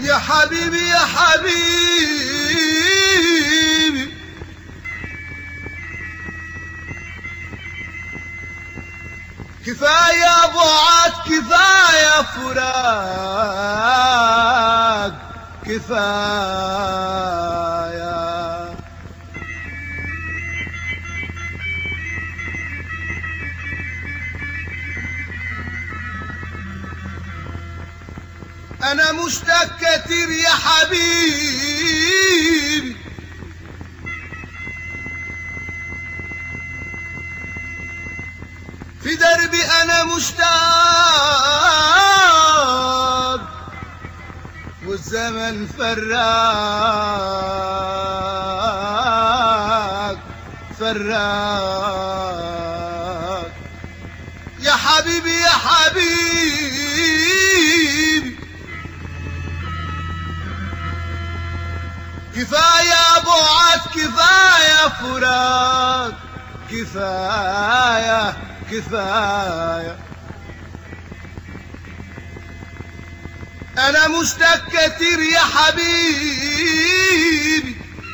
يا حبيبي يا حبيبي كفاية بعد كفاية فراق كفاية أنا مشتاق كتير يا حبيبي في دربي أنا مشتاق والزمن فراق فراق يا حبيبي يا حبيبي كفاية بعد كفاية فراق كفاية كفاية أنا مشتاق كتير يا حبيبي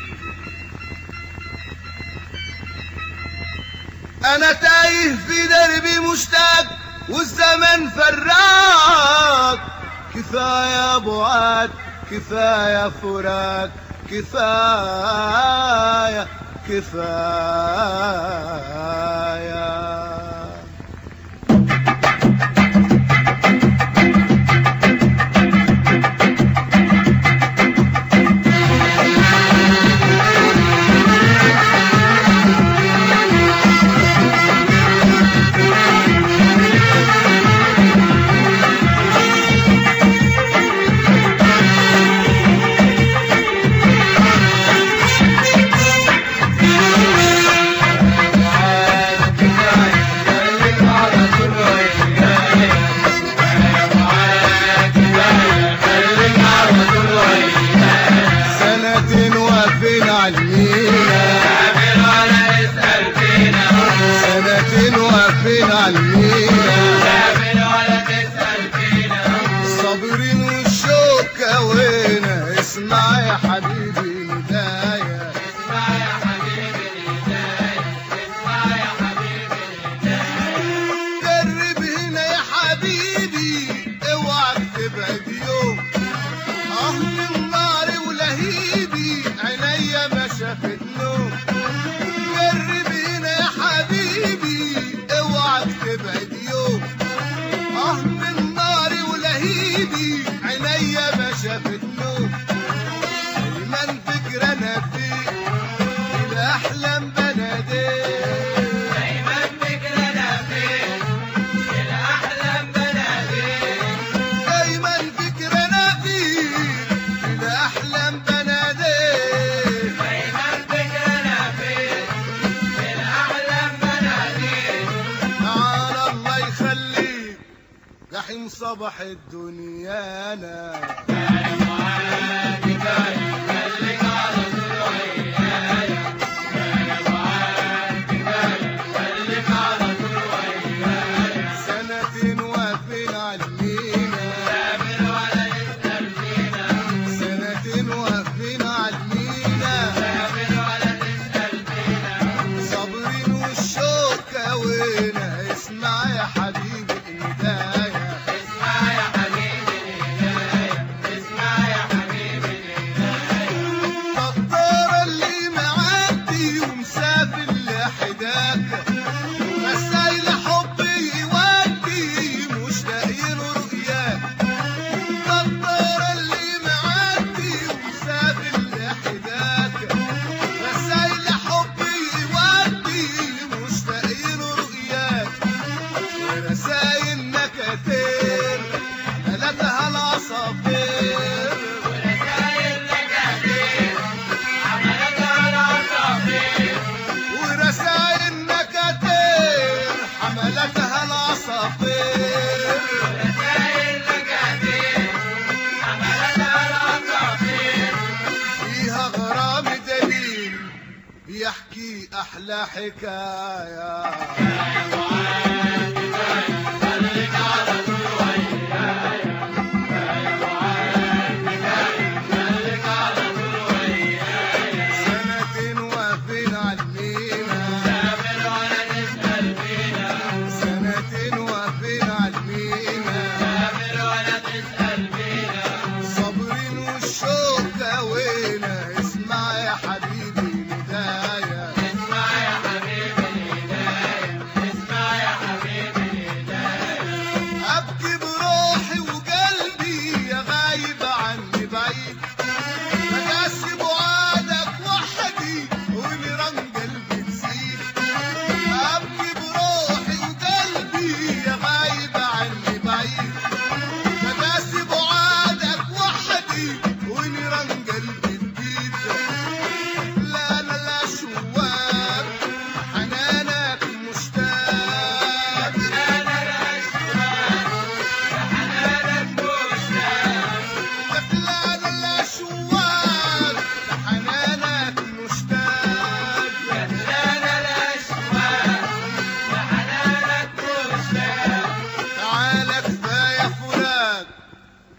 أنا تايه في دربي مشتاق والزمن فراق كفاية بعاد كفاية فراق كفاية كفاية سنة وفين علمينا سنة وفين علمينا صابرين والشوكة وين اسمع يا حبيبي ندايا جرب هنا يا حبيبي اوعى تبعد يوم اه من نار ولهيبي عينيا ما شافت نوم جرب هنا يا حبيبي اوعى تبعد يوم اه من نار ولهيبي عينيا ما شافت نوم دايما فكرة انا فيك الاحلام بناديك دايما فكرنا فيك الاحلام بناديك تعال الله يخليك جحيم صباح الدنيا انا سنة وفين علمينا سنة وفين علمينا صابرين والشوكة وينا اسمع يا حبيبي الهداية الدكتور اللي معدي ومسافر لحداك مسايل حبي يودي مشتاقين رؤياك الدكتور اللي معدي ومسافر لحداك مسايل حبي يودي مشتاقين رؤياك ورسايل نكتين ملتها العصافير ورسايل نكتين حملتها العصافير فيها غرام دليل بيحكي احلى حكايه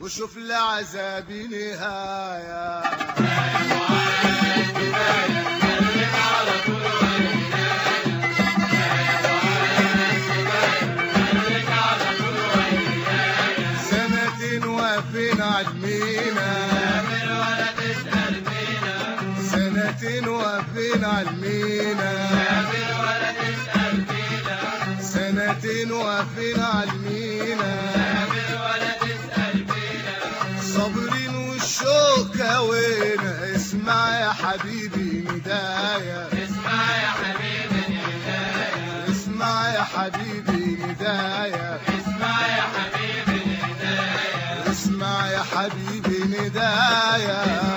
وشوف لعذابي نهاية سنة وفين عالمينا سنة وفين عالمينا سنة وفين عالمينا صابرين والشوق كوينا اسمع يا حبيبي ندايا اسمع يا حبيبي ندايا اسمع يا حبيبي ندايا اسمع يا حبيبي ندايا اسمع يا حبيبي ندايا